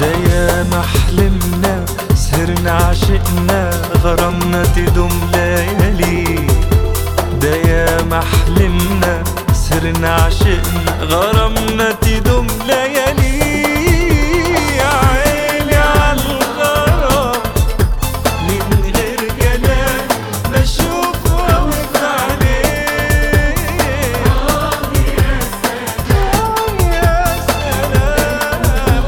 ده يا ما حلمنا سهرنا عشقنا غرامنا تدوم ليالي ده يا ما حلمنا سهرنا عشقنا غرامنا تدوم ليالي يا عيني عالغرام من غير كلام بشوف وقت عليه يا سلام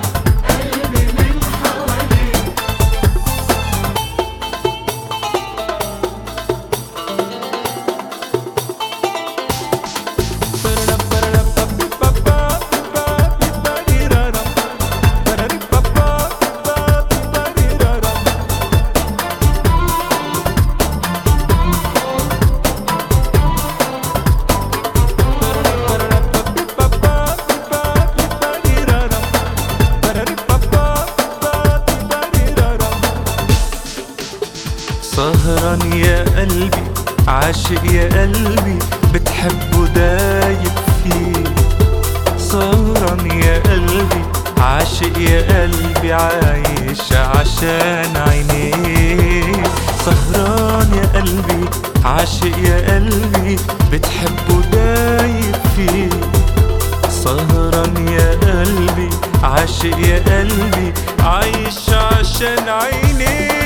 سهران يا قلبي عاشق يا قلبي بتحبه دايب فيه سهران يا قلبي عاشق يا قلبي عايش عشان عينيه سهران يا قلبي عاشق يا قلبي بتحبه دايب فيه سهران يا قلبي عاشق يا قلبي عايش عشان عينيه